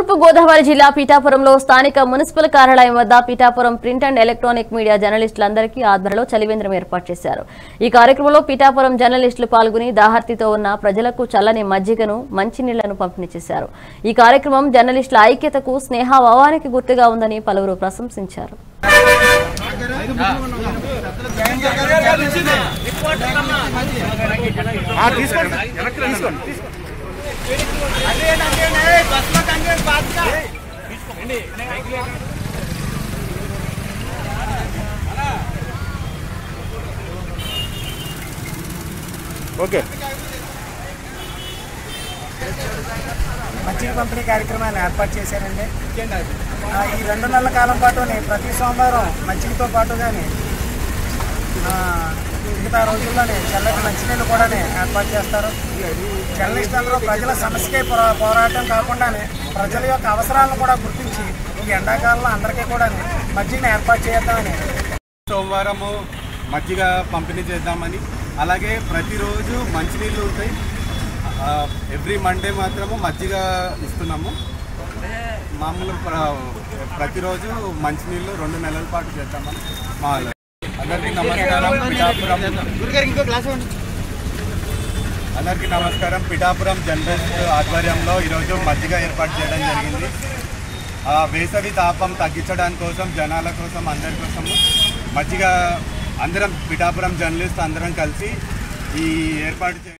తూర్పు గోదావరి జిల్లా పీఠాపురంలో స్థానిక మున్సిపల్ కార్యాలయం వద్ద Pithapuram print and electronic media జర్నలిస్టులందరికీ ఆధ్వర్యంలో చలివేంద్రం ఏర్పాటు చేశారు ఈ కార్యక్రమంలో పీఠాపురం జర్నలిస్టులు పాల్గొని దాహర్తితో ఉన్న ప్రజలకు చల్లని మజ్జిగను మంచినీళ్లను పంపిణీ చేశారు ఈ కార్యక్రమం జర్నలిస్టుల ఐక్యతకు స్నేహభావానికి గుర్తుగా ఉందని పలువురు ప్రశంసించారు ఓకే మజ్జిగ పంపిణీ కార్యక్రమాన్ని ఏర్పాటు చేశారండి ఆ, ఈ రెండు నెలల కాలం పాటుని ప్రతి సోమవారం మజ్జిగతో పాటుగానే ఆ, మిగతా రోజుల్లోనే చల్లటి మంచినీళ్ళు కూడా ఏర్పాటు చేస్తారు జర్నలిస్ట్ అందరూ ప్రజల సమస్యకే పోరా- పోరాటం కాకుండానే ప్రజల యొక్క అవసరాలను కూడా గుర్తించి ఈ ఎండాకాలంలో అందరికీ కూడా మజ్జిగను ఏర్పాటు చేద్దామని సోమవారము మజ్జిగ పంపిణీ చేద్దామని అలాగే ప్రతిరోజు మంచినీళ్ళు ఉంటాయి ఎవ్రీ మండే మాత్రము మజ్జిగ ఇస్తున్నాము మామూలు ప్ర- ప్రతిరోజు మంచినీళ్ళు రెండు నెలల పాటు చేద్దామని మా ఆలోచన. అందరికీ నమస్కారం పిఠాపురం అందరికీ నమస్కారం పిఠాపురం జర్నలిస్ట్ ఆధ్వర్యంలో ఈరోజు మజ్జిగ ఏర్పాటు చేయడం జరిగింది ఆ వేసవి తాపం తగ్గించడానికి కోసం జనాల కోసం అందరి కోసం మజ్జిగ అందరం పిఠాపురం జర్నలిస్ట్ అందరం కలిసి ఈ ఏర్పాటు చే